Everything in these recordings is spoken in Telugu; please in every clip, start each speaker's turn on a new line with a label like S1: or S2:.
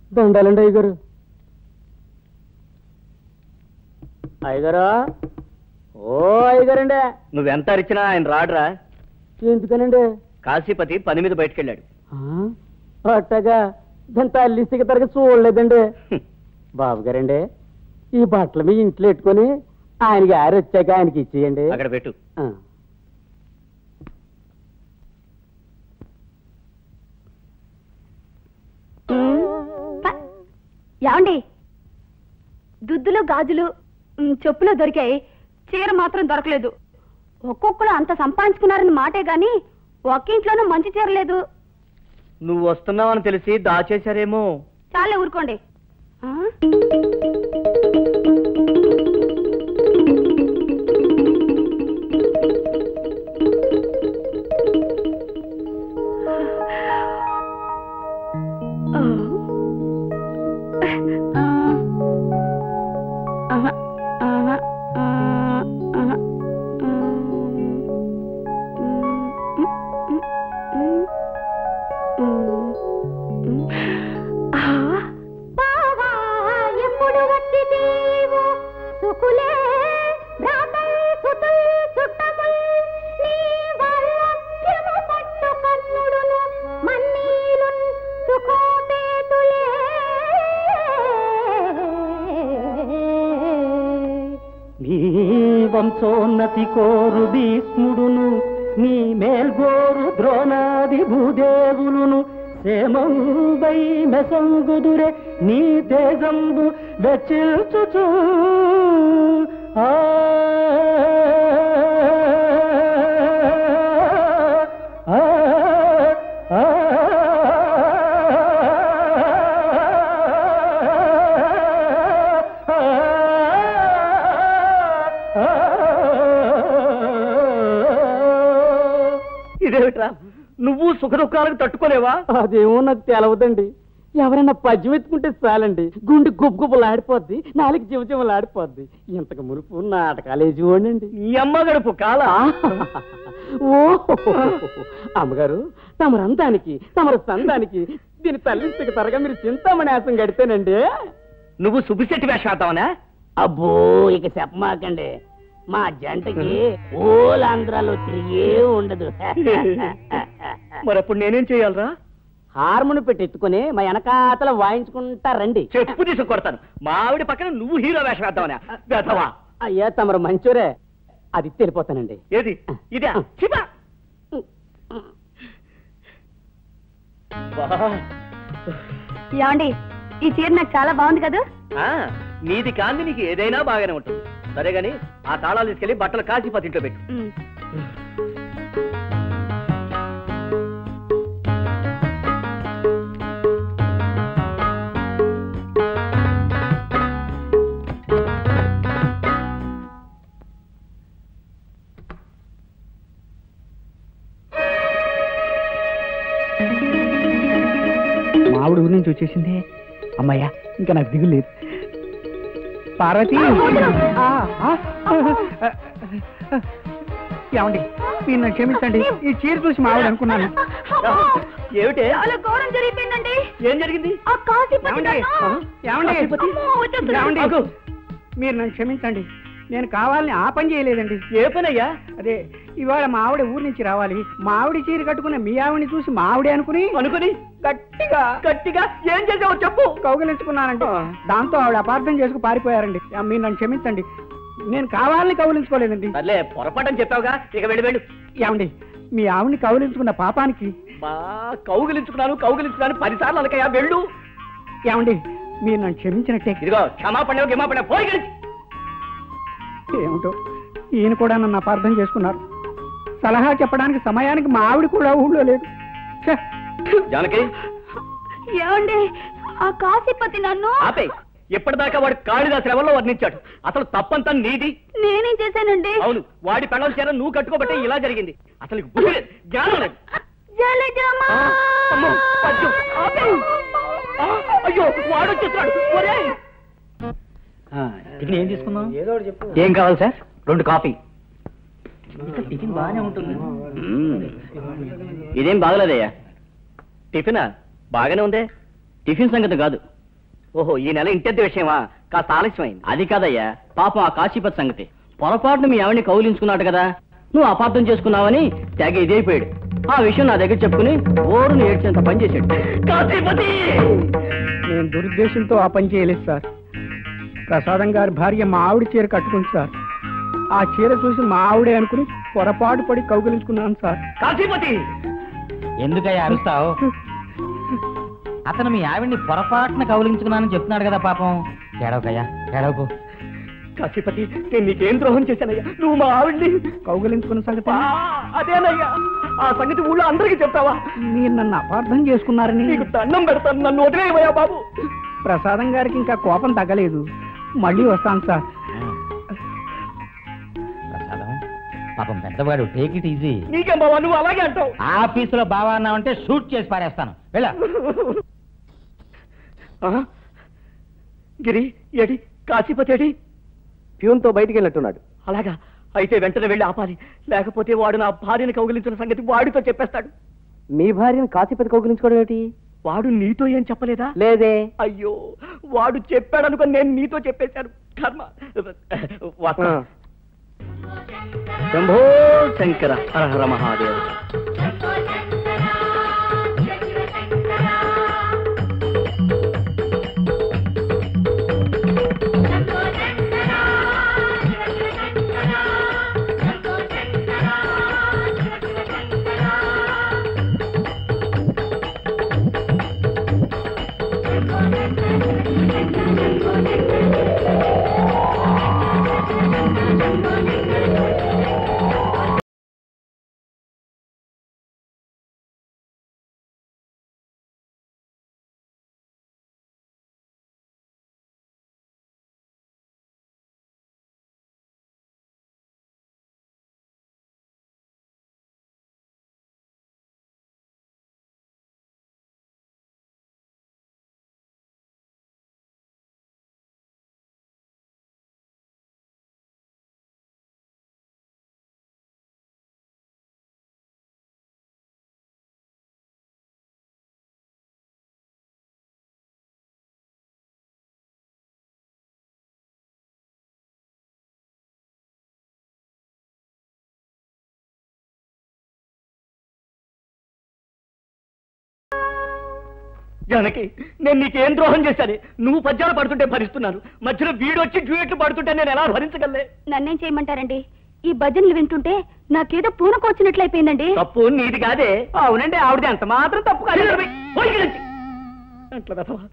S1: దండాలండి అయ్యగారు అయ్యగారు ఓ అయ్యగారండి
S2: నువ్వెంత అరిచినా ఆయన రాడురా
S1: ఎందుకనండి
S2: కాశీపతి పని మీద బయటకెళ్ళాడు
S1: ఆ, అట్టగా దాని తల్లి సిగతరగా చూడలేదండి బాబు గారండి ఈ బట్టలు మీ ఇంట్లో పెట్టుకొని ఆయన గారు వచ్చాక ఆయనకి ఇచ్చేయండి
S2: అక్కడ పెట్టు
S1: ఆ.
S3: ప- ఏమండి దుద్దులు గాజులు ఉమ్, చెప్పులు దొరికాయి చీర మాత్రం దొరకలేదు ఒక్కొక్కరు అంత సంపాదించుకున్నారని మాటే గాని ఒక్క ఇంట్లోనూ మంచి చీర లేదు
S2: నువ్వు వస్తున్నావని తెలిసి దాచేశారేమో
S3: చాలే ఊరుకోండి ఆ? ఆ. ఆహా, ఆహా, ఆ, ఆహా, బావా ఎప్పుడు వచ్చితీవు సుకులే భ్రాతల్ సుతుల్ చుట్టముల్ నీ వల్లభ్యము పట్టు కన్నుడును మన్నీలున్ సుఖోపేతులే
S1: నీ వంశోన్నతి కోరు భీష్ముడును నీ మేల్గోరు ద్రోణాది భూదేవులును సేమంబై మెసంగుదురే నీ తేజంబు వెచ్చిల్చుచు ఆ ఆ, ఆ,
S2: ఇదేమిట్రా నువ్వు సుఖ దుఃఖాలకు తట్టుకోలేవా
S1: అదేమో నాకు తెలవదండి ఎవరైనా పద్యం ఎత్తుకుంటే చాలండి గుండె గుబ్బు గుబ్బలు ఆడిపోద్ది నాలుగు జీవజీవలు ఆడిపోద్ది ఇంతకు మునుపు నాటకాలు వేసుకోండి
S2: ఈ అమ్మ గడుపు కాల
S1: ఓ అమ్మగారు తమరు అందానికి తమరు సందానికి దీని తల్లించక తరగా మీరు చింతామణి ఆసం గడితేనండి
S2: నువ్వు సుబ్బిశెట్టి వేషం ఆడతావనా
S1: అబ్బో ఇక చెప్పమాకండి మా జంటకి ఓలాంధ్రాలో తిరిగే ఉండదు
S2: మరి అప్పుడు నేనేం చేయాలరా
S1: హార్మోని పెట్టి ఎత్తుకొని మా వెనకాతల వాయించుకుంటా రండి
S2: చెప్పు తీసుకు కొడతాను మా ఆవిడ పక్కన నువ్వు హీరో వేషం వేద్దామనా వేద్దావా
S1: అయ్యా తమరు మంచోరే అది తెలిపోతానండి
S2: ఏది ఇదే చిపా
S3: ఏమండి ఈ చీర నాకు చాలా బాగుంది కదా
S2: నీది కాంది నీకు ఏదైనా బాగానే ఉంటుంది సరే గాని ఆ తాళాలు తీసుకెళ్లి బట్టలు కాశీపతి ఇంట్లో పెట్టు
S3: ఉమ్.
S4: మావిడ ఊరి నుంచి వచ్చేసింది అమ్మయ్యా ఇంకా నాకు దిగులు లేదు పార్వతి ఆ, ఆ, ఏమండి మీరు నన్ను క్షమించండి ఈ చీర చూసి మావిడ అనుకున్నాను
S2: ఏమిటే
S3: చాలా ఘోరం జరిగిపోయిందండి
S2: ఏం జరిగింది
S3: ఆ కాశీపతి
S4: ఏమండి
S3: నన్ను-
S4: ఏమండి
S3: అమ్మో, వచ్చేస్తుంది.
S4: ఏమండి
S2: ఆగు.
S4: మీరు నన్ను క్షమించండి నేను కావాలని ఆ పని చేయలేదండి
S2: ఏ పనయ్యా
S4: అదే ఇవాళ మా ఆవిడ ఊరి నుంచి రావాలి మా ఆవిడ చీర కట్టుకున్న మీ ఆవిడని చూసి మా ఆవిడే అనుకుని
S2: అనుకుని
S4: గట్టిగా
S2: గట్టిగా ఏం చేసావు చెప్పు
S4: కౌగిలించుకున్నానండి దాంతో ఆవిడ అపార్థం చేసుకు పారిపోయారండి ఆ, మీరు నన్ను క్షమించండి నేను కావాలని కౌగిలించుకోలేదండి
S2: సర్లే పొరపాటని చెప్పావుగా ఇక వెళ్ళి వెళ్ళు
S4: ఏమండి మీ ఆవిడని కౌగిలించుకున్న పాపానికి
S2: బా కౌగిలించుకున్నాను కౌగిలించుకున్నాను పదిసార్లు అనకయ్యా వెళ్ళు
S4: ఏమండి మీరు నన్ను క్షమించినట్టే
S2: ఇదిగో క్షమాపణ గిమాపణ పోయి గెలిచి
S4: ఏమిటో ఈయన కూడా నన్ను అపార్థం చేసుకున్నారు సలహా చెప్పడానికి సమయానికి మా ఆవిడ కూడా ఊళ్ళో లేదు ఛే!
S2: జానకి
S3: ఏమండి ఆ కాశీపతి నన్ను
S2: ఆపే ఇప్పటిదాకా వాడు కాళిదాసు లెవెల్లో వర్ణించాడు అసలు తప్పంతా నీది
S3: నేనేం చేశానండి
S2: అవును వాడి పెళ్ళం చేర నువ్వు కట్టుకోబట్టే ఇలా జరిగింది అసలు నీకు బుద్ధి లేదు, జ్ఞానం లేదు
S3: జలజమా
S2: ఆ, అమ్మో, పద్యం, ఆపే. ఆ, అయ్యో వాడు వచ్చేస్తున్నాడు ఒరేయ్.
S1: టిఫిన్ ఏం తీసుకుందాం
S4: ఏదో ఒకటి చెప్పు
S2: ఏం కావాలి సార్ రెండు కాఫీ
S1: టిఫిన్ బాగానే ఉంటుంది
S2: ఇదేం బాగలేదయ్యా టిఫినా బాగానే ఉందే టిఫిన్ సంగతి కాదు ఓహో ఈ నెల ఇంటెద్ద విషయమా కాస్త ఆలస్యమైంది అది కాదయ్యా పాపం ఆ కాశీపతి సంగతి పొరపాటును మీ ఆవిడ్ని కౌలించుకున్నాడు కదా నువ్వు అపార్థం చేసుకున్నావని తెగ ఇదైపోయాడు ఆ విషయం నా దగ్గర చెప్పుకుని ఓరును ఏడ్చేంత పని చేశాడు కాశీపతి
S4: నేను దురుద్దేశంతో ఆ పని చేయలేదు సార్ ప్రసాదం గారి భార్య మా ఆవిడ చీర కట్టుకుంది సార్ ఆ చీర చూసి మా ఆవిడే అనుకుని పొరపాటు పడి కౌగిలించుకున్నాను సార్
S2: కాశీపతి
S5: ఎందుకయ్యా అరుస్తావు అతను మీ ఆవిడ్ని పొరపాటున కౌలించుకున్నానని చెప్తున్నాడు కదా పాపం ఏడవకయ్యా ఏడవకు
S2: కాశీపతి నేను నీకేం ద్రోహం చేశానయ్యా నువ్వు మా ఆవిడ్ని
S4: కౌగిలించుకున్న సంగతి
S2: ఆ, అదేనయ్యా ఆ సంగతి ఊళ్ళో అందరికీ చెప్తావా
S4: మీరు నన్ను అపార్థం చేసుకున్నారని
S2: నీకు దండం పెడతాను నన్ను వదిలేవయ్యా బాబు
S4: ప్రసాదం గారికి ఇంకా కోపం తగ్గలేదు మళ్ళీ వస్తాను సార్
S5: ప్రసాదం పాపం పెద్దవాడు టేక్ ఇట్ ఈజీ
S2: నీకేం బాబా నువ్వు అలాగే అంటావు
S5: ఆఫీసులో బావా అన్నావంటే షూట్ చేసి పారేస్తాను వెళ్ళ
S2: ఆ? గిరి ఏడి కాశీపతి ఏడి ప్యూన్తో బయటికి వెళ్ళినట్టున్నాడు అలాగా అయితే వెంటనే వెళ్ళి ఆపాలి లేకపోతే వాడు నా భార్యని కౌగిలించిన సంగతి వాడితో చెప్పేస్తాడు
S1: మీ భార్యను కాశీపతి కౌగిలించుకోవడం ఏమిటి
S2: వాడు నీతో ఏం చెప్పలేదా
S1: లేదే
S2: అయ్యో వాడు చెప్పాడు అనుకుని నేను నీతో చెప్పేశాను కర్మ వస్తా. శంభో శంకర హర హర మహాదేవ జానకి నేను నీకేం ద్రోహం చేశాను నువ్వు పద్యాలు పడుతుంటే భరిస్తున్నాను మధ్యలో వీడొచ్చి డ్యూయట్లు పడుతుంటే నేను ఎలా భరించగలే
S3: నన్నేం చేయమంటారండి ఈ భజనలు వింటుంటే నాకేదో పూనకొచ్చినట్లయిపోయిందండి
S2: తప్పు నీది కాదే అవునండి ఆవిడది అంత మాత్రం తప్పు కాదు పోయి ఇక్కడి నుంచి. అట్లా వెధవా.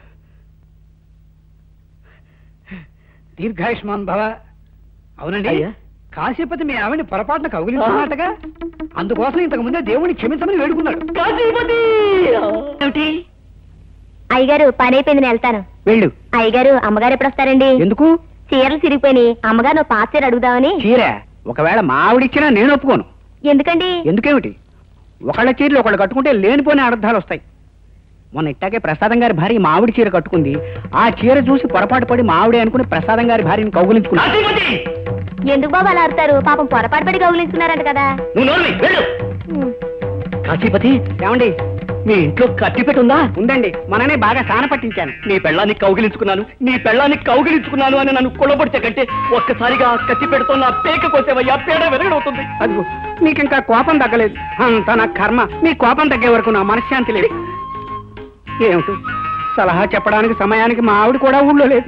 S4: దీర్ఘాయుష్మాన్ భవ అవునండి
S2: అయ్యా.
S4: కాశీపతి మీ ఆవిడని పొరపాటున కౌగిలించుకున్నట్టుగా అందుకోసం ఇంతకు ముందే దేవుడిని క్షమించమని వేడుకున్నాడు
S2: కాశీపతి
S3: ఏమిటి అయ్యగారు పని అయిపోయింది నేను వెళ్తాను
S4: వెళ్ళు
S3: అయ్యగారు అమ్మగారు ఎప్పుడు వస్తారండి
S4: ఎందుకు
S3: చీరలు చిరిగిపోయినాయి అమ్మగారు నువ్వు పాత చీర అడుగుదామని
S4: చీర ఒకవేళ మా ఆవిడిచ్చినా నేను ఒప్పుకోను
S3: ఎందుకండి
S4: ఎందుకేమిటి ఒకళ్ళ చీరలు ఒకళ్ళు కట్టుకుంటే లేనిపోని అర్థాలు వస్తాయి మొన్న ఇట్టాకే ప్రసాదం గారి భార్య మా ఆవిడ చీర కట్టుకుంది ఆ చీర చూసి పొరపాటు పడి మా ఆవిడే అనుకుని ప్రసాదం గారి భార్యని కౌగులించుకున్నా
S2: కాశీపతి
S3: ఎందుకు బాబు అలా ఆడతారు పాపం పొరపాటు పడి కౌగిలించుకున్నారంట కదా
S2: నువ్వు నోర్మి వెళ్ళు కాశీపతి
S4: ఏమండి
S2: మీ ఇంట్లో కత్తి పెట్టి ఉందా
S4: ఉందండి మననే బాగా సాన పట్టించాను
S2: నీ పెళ్ళాన్ని కౌగిలించుకున్నాను నీ పెళ్ళాన్ని కౌగిలించుకున్నాను అని నన్ను కొలబడితే కంటే ఒక్కసారిగా ఆ కత్తి పెడుతో నా పేక కోసేవయ్యా పేడ వెరగడవుతుంది
S4: అదిగో నీకింకా కోపం తగ్గలేదు అంత నా కర్మ నీ కోపం తగ్గే వరకు నా మనశ్శాంతి లేదు ఏమిటి సలహా చెప్పడానికి సమయానికి మా ఆవిడ కూడా ఊళ్ళో లేదు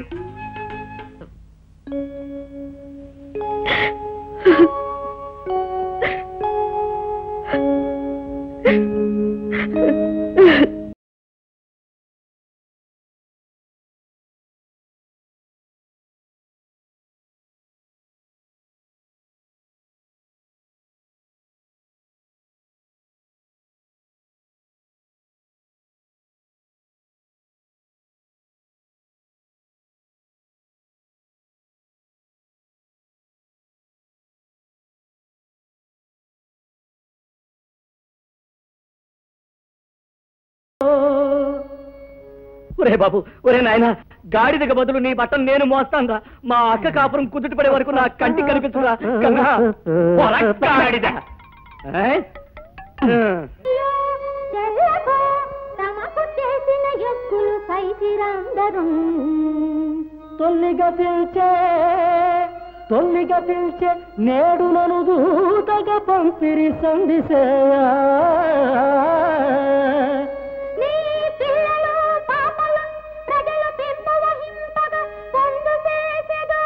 S2: ఒరే బాబు ఒరే నాయన గాడిదకి బదులు నీ బట్టలు నేను మోస్తాను మా అక్క కాపురం కుదుట పడే వరకు నా కంటికి కనిపించరా కన్నా పొర గాడిద ఏయ్?
S3: తమకు చేసిన ఎక్కులు
S6: వైచిరందరు
S1: తొల్లిగా పిలిచే తొల్లిగా పిలిచే నేడు నను దూతగా పంపిరి సందిసేయా
S6: నీ పిల్లలు పాపలు ప్రజలు తీర్పు వహింపగా పొందు చేసెదా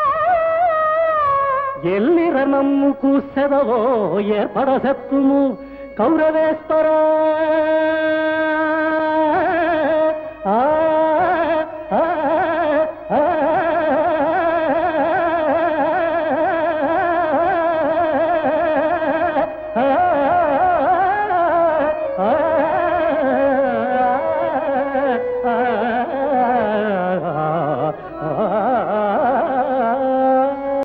S1: ఎల్లిర నమ్ము కూసెదవో ఏర్పడ సెప్పుము కౌరవేశ్వరా